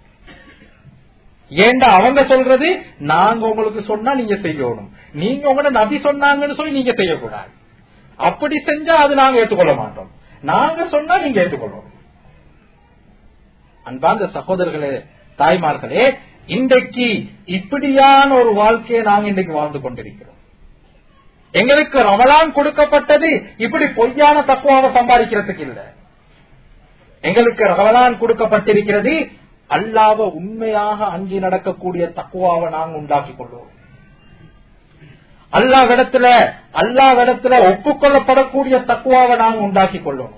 ஏண்டா அவங்க சொல்றது நாங்க உங்களுக்கு சொன்னா நீங்க செய்யணும் நீங்க உங்களோட நபி சொன்னாங்கன்னு சொல்லி நீங்க செய்யக்கூடாது அப்படி செஞ்சா அது நாங்க ஏற்றுக்கொள்ள மாட்டோம் நாங்க சொன்னா நீங்க ஏற்றுக்கொள்ளணும் அன்பார்ந்த சகோதரர்களே தாய்மார்களே இன்றைக்கு இப்படியான ஒரு வாழ்க்கையை நாங்க இன்றைக்கு வாழ்ந்து கொண்டிருக்கிறோம் எங்களுக்கு ரமலான் கொடுக்கப்பட்டது இப்படி பொய்யான தக்குவாக சம்பாதிக்கிறதுக்கு இல்ல எங்களுக்கு ரமலான் கொடுக்கப்பட்டிருக்கிறது அல்லாவ உண்மையாக அஞ்சி நடக்கக்கூடிய தக்குவாவை நாங்க உண்டாக்கி கொள்வோம் அல்லாவிடத்துல அல்லாவிடத்துல ஒப்புக்கொள்ளப்படக்கூடிய தக்குவாவை நாங்க உண்டாக்கி கொள்ளணும்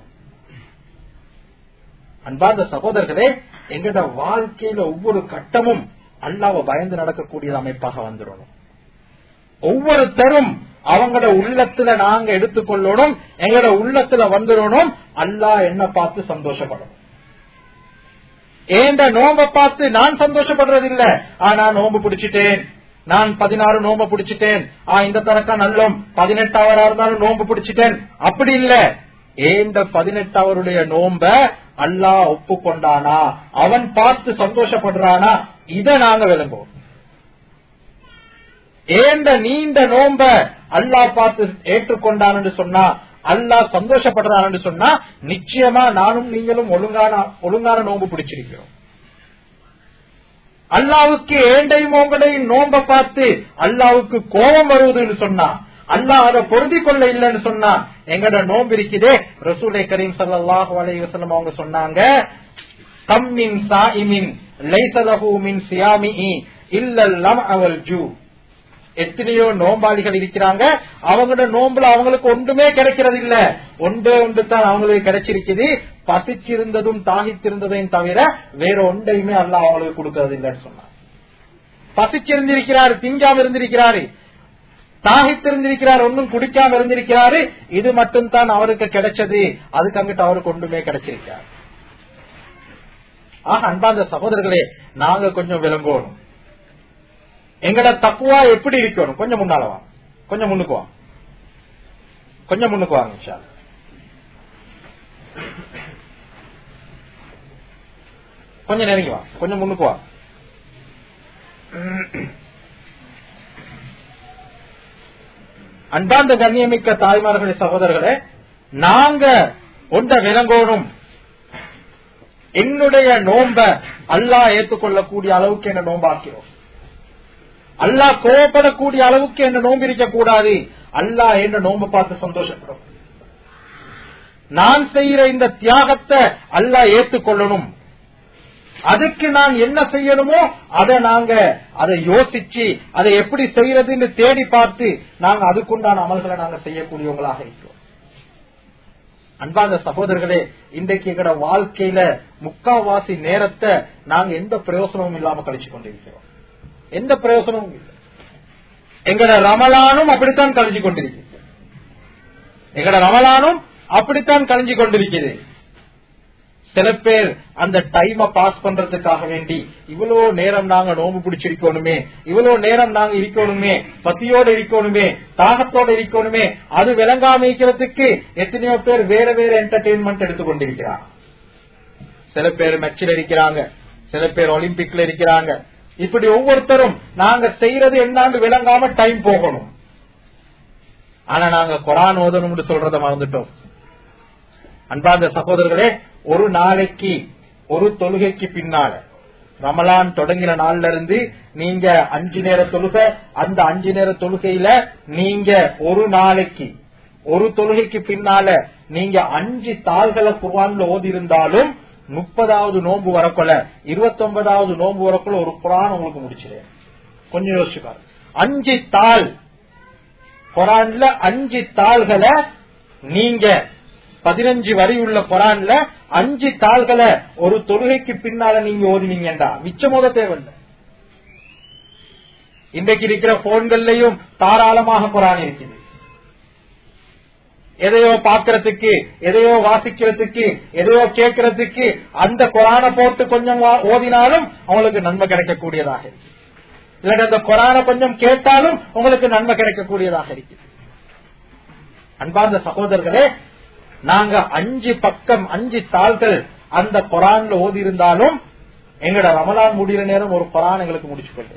அன்பார்ந்த சகோதரர்களே எங்கட வாழ்க்கையில ஒவ்வொரு கட்டமும் அல்லாவை பயந்து நடக்கக்கூடிய அமைப்பாக வந்துடணும் ஒவ்வொருத்தரும் அவங்களோட உள்ளத்துல நாங்க எடுத்துக்கொள்ளணும் எங்களோட உள்ளத்துல வந்துடணும் அல்லா என்ன பார்த்து சந்தோஷப்படணும் ஏண்ட நோம்ப பார்த்து நான் சந்தோஷப்படுறது இல்ல ஆனா நோம்பு பிடிச்சிட்டேன் நான் பதினாறு நோம்பு பிடிச்சிட்டேன் ஆ இந்த தரக்கா நல்லோம் பதினெட்டாவதா இருந்தாலும் நோம்பு பிடிச்சிட்டேன் அப்படி இல்ல ஏந்த பதினெட்டாவருடைய நோம்ப அல்லாஹ் ஒப்புக்கொண்டானா அவன் பார்த்து சந்தோஷப்படுறானா இத நாங்க விளங்குவோம் ஏந்த நீண்ட நோம்ப அல்லாஹ் பார்த்து ஏற்றுக்கொண்டான் என்று சொன்னா அல்லாஹ் சந்தோஷப்படுறான் என்று சொன்னா நிச்சயமா நானும் நீங்களும் ஒழுங்கான ஒழுங்கான நோம்பு பிடிச்சிருக்கிறோம் அல்லாவுக்கு ஏண்டையும் உங்களையும் நோம்ப பார்த்து அல்லாவுக்கு கோபம் வருவதுன்னு சொன்னா அல்லாஹ் அதை பொருந்தி கொள்ள இல்லைன்னு சொன்னா எங்கட நோம்பு இருக்குதே ரசூலை கரீம் சல்லாஹூ அலைஹி வஸல்லம் அவங்க சொன்னாங்க கம்மின் சாயிமின் லைசலஹு மின் சியாமிஹி இல்லல்லம் அவல் ஜூ எத்தனையோ நோம்பாளிகள் இருக்கிறாங்க அவங்களோட நோம்புல அவங்களுக்கு ஒன்றுமே கிடைக்கிறது இல்ல ஒன்றே ஒன்று தான் அவங்களுக்கு கிடைச்சிருக்குது பசிச்சிருந்ததும் தாகித்திருந்ததையும் தவிர வேற ஒன்றையுமே அல்ல அவங்களுக்கு கொடுக்கறது இல்லைன்னு சொன்னாங்க பசிச்சிருந்திருக்கிறாரு திங்காம இருந்திருக்கிறாரு தாகித்திருந்திருக்கிறார் ஒன்னும் குடிக்காம இருந்திருக்கிறாரு இது மட்டும் தான் அவருக்கு கிடைச்சது அதுக்கு அங்கிட்டு அவருக்கு ஒன்றுமே கிடைச்சிருக்காரு ஆக அன்பாந்த சகோதரர்களே நாங்க கொஞ்சம் விளங்கணும் எங்கட தக்குவா எப்படி இருக்கணும் கொஞ்சம் முன்னால வாங்க கொஞ்சம் முன்னுக்கு வாங்க கொஞ்சம் முன்னுக்கு வாங்க இன்ஷா அல்லாஹ். கொஞ்சம் நெருங்கி வா கொஞ்சம் முன்னுக்கு வா அன்பார்ந்த கண்ணியமிக்க தாய்மார்களே சகோதரர்களே நாங்க ஒன்ற விளங்கோணும் என்னுடைய நோம்ப அல்லாஹ் ஏற்றுக்கொள்ளக்கூடிய அளவுக்கு என்ன நோம்பாக்கிறோம் அல்லாஹ் கோபப்படக்கூடிய அளவுக்கு என்ன நோம்பு இருக்க கூடாது அல்லாஹ் என்ன நோம்பு பார்த்து சந்தோஷப்படும் நான் செய்யற இந்த தியாகத்தை அல்லாஹ் ஏற்றுக்கொள்ளணும் அதுக்கு நான் என்ன செய்யணுமோ அதை நாங்க அதை யோசிச்சு அதை எப்படி செய்யறதுன்னு தேடி பார்த்து நாங்க அதுக்குண்டான அமல்களை நாங்க செய்யக்கூடியவங்களாக இருக்கிறோம் அன்பார்ந்த சகோதரர்களே இன்றைக்கு எங்கட வாழ்க்கையில முக்காவாசி நேரத்தை நாங்க எந்த பிரயோசனமும் இல்லாம கழிச்சு கொண்டிருக்கிறோம் எந்த பிரயோசனமும் இல்லை எங்கட ரமலானும் அப்படித்தான் கழிஞ்சு கொண்டிருக்கிறது எங்கட ரமலானும் அப்படித்தான் கழிஞ்சு கொண்டிருக்கிறது சில பேர் அந்த டைம பாஸ் பண்றதுக்காக வேண்டி இவ்வளவு நேரம் நாங்க நோம்பு பிடிச்சிருக்கணுமே இவ்வளவு நேரம் நாங்க இருக்கணுமே பத்தியோட இருக்கணுமே தாகத்தோட இருக்கணுமே அது விளங்காம இருக்கிறதுக்கு எத்தனையோ பேர் வேற வேற என்டர்டெயின்மெண்ட் எடுத்துக்கொண்டிருக்கிறாங்க சில பேர் மெச்சில் இருக்கிறாங்க சில பேர் ஒலிம்பிக்ல இருக்கிறாங்க இப்படி ஒவ்வொருத்தரும் நாங்க செய்யறது என்னான்னு விளங்காம டைம் போகணும் ஆனா நாங்க குரான் ஓதணும்னு சொல்றத மறந்துட்டோம் அன்பார்ந்த சகோதரர்களே ஒரு நாளைக்கு ஒரு தொழுகைக்கு பின்னால ரமலான் தொடங்கின நாள்ல இருந்து நீங்க அஞ்சு நேர தொழுக அந்த அஞ்சு நேர தொழுகையில நீங்க ஒரு நாளைக்கு ஒரு தொழுகைக்கு பின்னால நீங்க அஞ்சு தாள்களை குர்ஆன்ல ஓதி இருந்தாலும் முப்பதாவது நோன்பு வரக்குள்ள இருபத்தி ஒன்பதாவது நோன்பு வரக்குள்ள ஒரு குரான் உங்களுக்கு முடிச்சிரு கொஞ்சம் யோசிச்சு பாருங்க அஞ்சு தாள் குரான்ல அஞ்சு தாள்களை நீங்க பதினஞ்சு வரி உள்ள குரான்ல அஞ்சு தாள்களை ஒரு தொழுகைக்கு பின்னால நீங்க ஓதினீங்கடா மிச்சம் போத தேவையில்லை இன்றைக்கு இருக்கிற போன்கள்லயும் தாராளமாக குரான் இருக்குது எதையோ பாக்குறதுக்கு எதையோ வாசிக்கிறதுக்கு எதையோ கேட்கறதுக்கு அந்த குரான போட்டு கொஞ்சம் வா- ஓதினாலும் அவங்களுக்கு நன்மை கிடைக்கக்கூடியதாக இருக்கு இல்லாட்டி அந்த குரான கொஞ்சம் கேட்டாலும் உங்களுக்கு நன்மை கிடைக்கக்கூடியதாக இருக்கு அன்பார்ந்த சகோதரர்களே நாங்க அஞ்சு பக்கம் அஞ்சு தாள்கள் அந்த குரான்ல ஓதி இருந்தாலும் எங்கட ரமலான் முடிகிற நேரம் ஒரு குரான் எங்களுக்கு முடிச்சு கொண்டு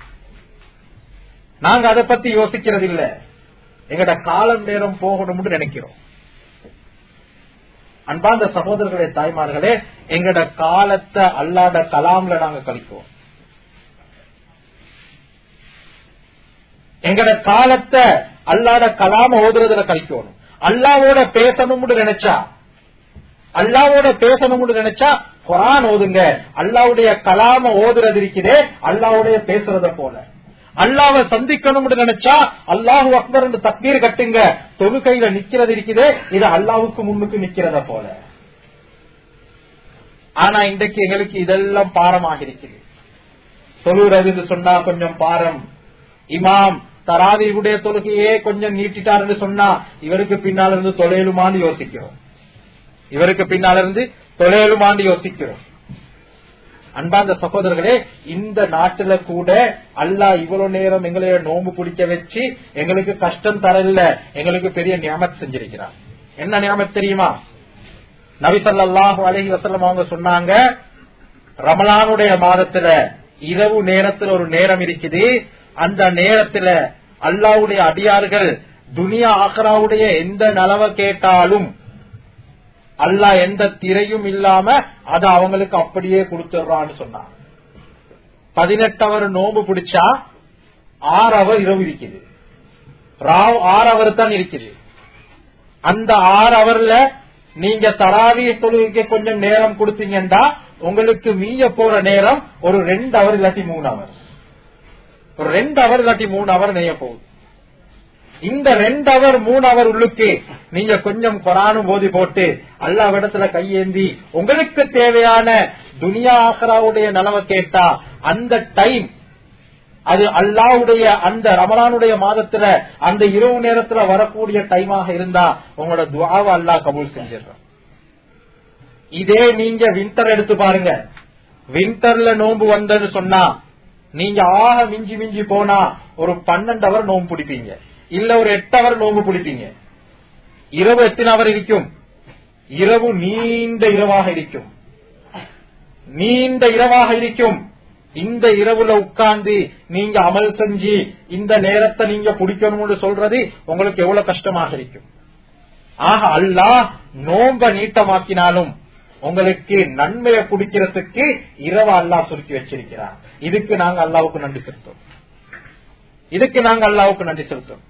நாங்க அதை பத்தி யோசிக்கிறது இல்ல எங்கட காலம் நேரம் போகணும்னு நினைக்கிறோம் அன்பார்ந்த சகோதரர்களே தாய்மார்களே எங்கட காலத்தை அல்லாத கலாம்ல நாங்க கழிப்போம் எங்கட காலத்தை அல்லாத கலாம ஓதுறதுல கழிக்கணும் அல்லாவோட பேசணும்னு நினைச்சா அல்லாவோட பேசணும்னு நினைச்சா குரான் ஓதுங்க அல்லாவுடைய கலாம ஓதுறது இருக்குதே அல்லாவுடைய பேசுறத போல அல்லாவை சந்திக்கணும்னு நினைச்சா அல்லாஹு அக்பர் என்று தப்பீர் கட்டுங்க தொழுகையில நிக்கிறது இருக்குதே இது அல்லாவுக்கு முன்னுக்கு நிக்கிறத போல ஆனா இன்றைக்கு எங்களுக்கு இதெல்லாம் பாரமாக இருக்குது தொழுறது சொன்னா கொஞ்சம் பாரம் இமாம் தராவியுடைய தொழுகையே கொஞ்சம் நீட்டிட்டாருன்னு சொன்னா இவருக்கு பின்னால இருந்து தொலைலுமான்னு யோசிக்கிறோம் இவருக்கு பின்னால இருந்து தொலைலுமான்னு யோசிக்கிறோம் அன்பார்ந்த சகோதரர்களே இந்த நாட்டுல கூட அல்லாஹ் இவ்வளவு நேரம் எங்களைய நோம்பு பிடிக்க வச்சு எங்களுக்கு கஷ்டம் தரல எங்களுக்கு பெரிய நியமத் செஞ்சிருக்கிறான் என்ன நியமத் தெரியுமா நபி ஸல்லல்லாஹு அலைஹி வஸல்லம் அவங்க சொன்னாங்க ரமலானுடைய மாதத்துல இரவு நேரத்துல ஒரு நேரம் இருக்குது அந்த நேரத்துல அல்லாஹ்வுடைய அடியார்கள் துனியா ஆக்ராவுடைய எந்த நலவை கேட்டாலும் அல்லாஹ் எந்த திரையும் இல்லாம அதை அவங்களுக்கு அப்படியே கொடுத்துடுறான்னு சொன்னாங்க பதினெட்டு அவர் நோம்பு பிடிச்சா ஆறு அவர் இரவு இருக்குது ராவ் ஆறு அவர் தான் இருக்குது அந்த ஆறு அவர்ல நீங்க தராவிய தொழுகைக்கு கொஞ்சம் நேரம் கொடுத்தீங்கன்னா உங்களுக்கு மீய போற நேரம் ஒரு ரெண்டு அவர் இல்லாட்டி மூணு அவர் ஒரு ரெண்டு அவர் இல்லாட்டி மூணு அவர் நெய்ய போகுது இந்த ரெண்டு அவர் மூணு அவர் உள்ளுக்கு நீங்க கொஞ்சம் கொரானும் போதி போட்டு அல்லாவிடத்துல கையேந்தி உங்களுக்கு தேவையான துனியா ஆக்ராவுடைய நலவை கேட்டா அந்த டைம் அது அல்லாவுடைய அந்த ரமலானுடைய மாதத்துல அந்த இரவு நேரத்துல வரக்கூடிய டைமாக இருந்தா உங்களோட துவாவை அல்லாஹ் கபூல் செஞ்சிடறான் இதே நீங்க வின்டர் எடுத்து பாருங்க வின்டர்ல நோன்பு வந்தது சொன்னா நீங்க ஆக மிஞ்சி மிஞ்சி போனா ஒரு பன்னெண்டு அவர் நோன்பு பிடிப்பீங்க இல்ல ஒரு எட்டு அவர் நோன்பு பிடிப்பீங்க இரவு எத்தனை அவர் இருக்கும் இரவு நீண்ட இரவாக இருக்கும் நீண்ட இரவாக இருக்கும் இந்த இரவுல உட்கார்ந்து நீங்க அமல் செஞ்சு இந்த நேரத்தை நீங்க பிடிக்கணும்னு சொல்றது உங்களுக்கு எவ்வளவு கஷ்டமாக இருக்கும் ஆக அல்லாஹ் நோம்ப நீட்டமாக்கினாலும் உங்களுக்கு நன்மையை குடிக்கிறதுக்கு இரவு அல்லாஹ் சுருக்கி வச்சிருக்கிறார் இதுக்கு நாங்க அல்லாவுக்கு நன்றி செலுத்தோம் இதுக்கு நாங்க அல்லாவுக்கு நன்றி செலுத்தோம்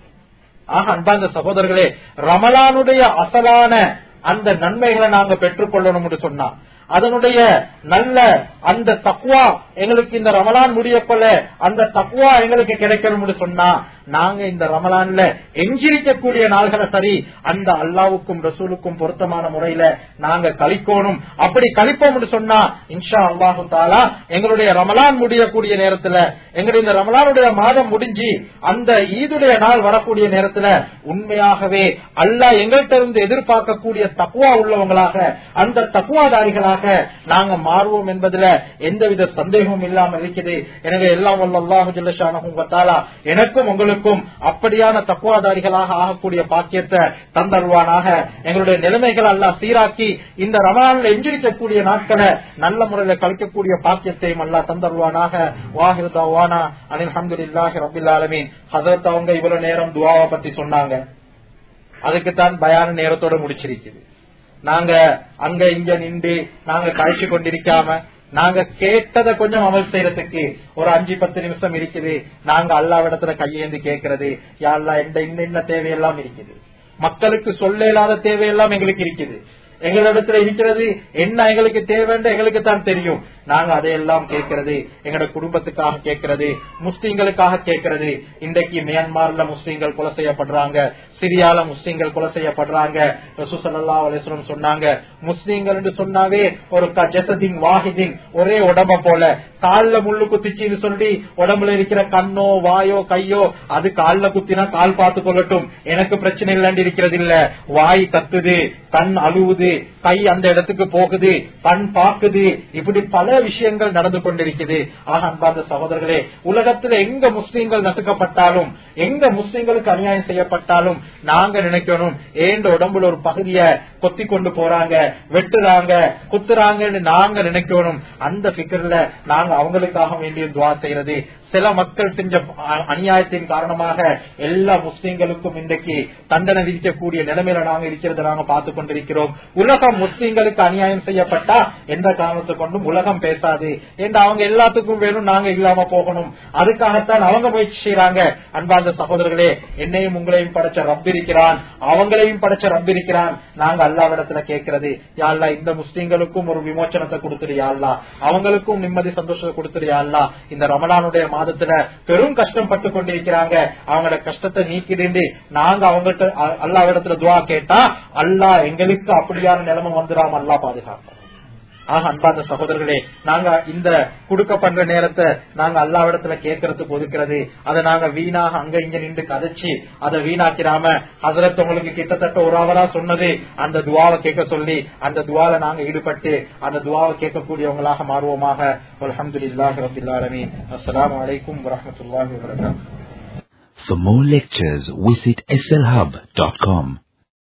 ஆக அன்பார்ந்த சகோதரர்களே ரமலானுடைய அசலான அந்த நன்மைகளை நாங்க பெற்றுக்கொள்ளணும் என்று சொன்னா அதனுடைய நல்ல அந்த தக்குவா எங்களுக்கு இந்த ரமலான் முடிய கொள்ள அந்த தக்குவா எங்களுக்கு கிடைக்கணும்னு சொன்னா நாங்க இந்த ரமலான்ல எஞ்சிரிக்கக்கூடிய நாள்களை சரி அந்த அல்லாவுக்கும் ரசூலுக்கும் பொருத்தமான முறையில நாங்க கழிக்கணும் அப்படி கழிப்போம்னு சொன்னா இன்ஷா அல்லாஹு தாலா எங்களுடைய ரமலான் முடியக்கூடிய நேரத்துல எங்களுடைய இந்த ரமலானுடைய மாதம் முடிஞ்சு அந்த ஈதுடைய நாள் வரக்கூடிய நேரத்துல உண்மையாகவே அல்லாஹ் எங்கள்கிட்ட இருந்து எதிர்பார்க்கக்கூடிய தக்குவா உள்ளவங்களாக அந்த தக்குவாதாரிகளாக நாங்க மாறுவோம் என்பதுல எந்தவித சந்தேகமும் இல்லாமல் இருக்குது எனவே எல்லாம் வல்ல அல்லாஹு ஜல்லஷானஹு வ தஆலா எனக்கும் உங்களுக்கும் அப்படியான தக்குவாதாரிகளாக ஆகக்கூடிய பாக்கியத்தை தந்தருவானாக எங்களுடைய நிலைமைகள் எல்லாம் சீராக்கி இந்த ரமலான்ல எஞ்சிருக்கக்கூடிய நாட்களை நல்ல முறையில கழிக்கக்கூடிய பாக்கியத்தையும் அல்லாஹ் தந்தருவானாக வாஹிரு வானா அனில் அஹமதுல்லாஹி ரபில் ஆலமீன் ஹசரத் அவங்க இவ்வளவு நேரம் துவாவை பத்தி சொன்னாங்க அதுக்குத்தான் பயான நேரத்தோட முடிச்சிருக்குது நாங்க அங்க இங்க நின்று நாங்க கழிச்சு கொண்டிருக்காம நாங்க கேட்டதை கொஞ்சம் அமல் செய்யறதுக்கு ஒரு அஞ்சு பத்து நிமிஷம் இருக்குது நாங்க அல்லாவிடத்துல கையேந்து கேட்கறது யாழ்லா இந்த இன்ன இன்ன தேவையெல்லாம் இருக்குது மக்களுக்கு சொல்ல இல்லாத தேவையெல்லாம் எங்களுக்கு இருக்குது எங்களிடத்துல இருக்கிறது என்ன எங்களுக்கு தேவைன்னு எங்களுக்கு தான் தெரியும் நாங்க அதையெல்லாம் கேட்கறது எங்களோட குடும்பத்துக்காக கேட்கறது முஸ்லீம்களுக்காக கேட்கறது இன்றைக்கு மியான்மர்ல முஸ்லீம்கள் கொலை செய்யப்படுறாங்க சிரியால முஸ்லீம்கள் கொலை செய்யப்படுறாங்க ரசூசல்லா அலிஸ்லம் சொன்னாங்க முஸ்லீம்கள் என்று சொன்னாவே ஒரு ஜசதின் வாஹிதின் ஒரே உடம்ப போல கால்ல முள்ளு குத்திச்சின்னு சொல்லி உடம்புல இருக்கிற கண்ணோ வாயோ கையோ அது கால்ல குத்தினா கால் பார்த்து கொள்ளட்டும் எனக்கு பிரச்சனை இல்லைன்னு இருக்கிறது இல்ல வாய் கத்துது கண் அழுவுது கை அந்த இடத்துக்கு போகுது கண் பாக்குது இப்படி பல விஷயங்கள் நடந்து கொண்டிருக்குது ஆக அன்பார்ந்த சகோதரர்களே உலகத்துல எங்க முஸ்லீம்கள் நசுக்கப்பட்டாலும் எங்க முஸ்லீம்களுக்கு அநியாயம் செய்யப்பட்டாலும் நாங்க நினைக்கணும் ஏண்ட உடம்புல ஒரு பகுதிய கொத்தி கொண்டு போறாங்க வெட்டுறாங்க குத்துறாங்கன்னு நாங்க நினைக்கணும் அந்த பிக்கர்ல நாங்க அவங்களுக்காக வேண்டிய துவா செய்யறது சில மக்கள் செஞ்ச அ- அநியாயத்தின் காரணமாக எல்லா முஸ்லீம்களுக்கும் இன்றைக்கு தண்டனை விதிக்கக்கூடிய நிலைமையில நாங்க இருக்கிறத நாங்க பார்த்து கொண்டிருக்கிறோம் உலகம் முஸ்லீம்களுக்கு அநியாயம் செய்யப்பட்டா எந்த காரணத்தை கொண்டும் உலகம் பேசாது என்று அவங்க எல்லாத்துக்கும் வேணும் நாங்க இல்லாம போகணும் அதுக்காகத்தான் அவங்க முயற்சி செய்யறாங்க அன்பார்ந்த சகோதரர்களே என்னையும் உங்களையும் படைச்ச ரப் இருக்கிறான் அவங்களையும் படைச்ச ரப் இருக்கிறான் நாங்க அல்லாவிடத்துல கேட்கறது யாழ்லா இந்த முஸ்லீம்களுக்கும் ஒரு விமோச்சனத்தை கொடுத்துரு யாழ்லா அவங்களுக்கும் நிம்மதி சந்தோஷத்தை கொடுத்துரு யாழ்லா இந்த ரமலானுடைய மாதத்துல பெரும் கஷ்டம் பட்டு கொண்டிருக்கிறாங்க அவங்களோட கஷ்டத்தை நீக்கிட்டு நாங்க அவங்ககிட்ட அ- அல்லாவிடத்துல துவா கேட்டா அல்லாஹ் எங்களுக்கு அப்படியான நிலைமை வந்துடாம அல்லா பாதுகாப்போம் ஆக அன்பார்ந்த சகோதரர்களே நாங்க இந்த கொடுக்கப்படுற நேரத்தை நாங்க அல்லாவிடத்துல கேட்கறதுக்கு ஒதுக்கிறது அதை நாங்க வீணாக அங்க இங்க நின்று கதைச்சு அதை வீணாக்கிராம ஹசரத் உங்களுக்கு கிட்டத்தட்ட ஒரு அவரா சொன்னது அந்த துவாவை கேட்க சொல்லி அந்த துவால நாங்க ஈடுபட்டு அந்த துவாவை கேட்கக்கூடியவங்களாக மாறுவோமாக அல்ஹம்துலில்லாஹி ரபில் ஆலமீன் அஸ்ஸலாமு அலைக்கும் வரஹ்மத்துல்லாஹி வபரகாத்துஹு For more lectures, visit slhub.com.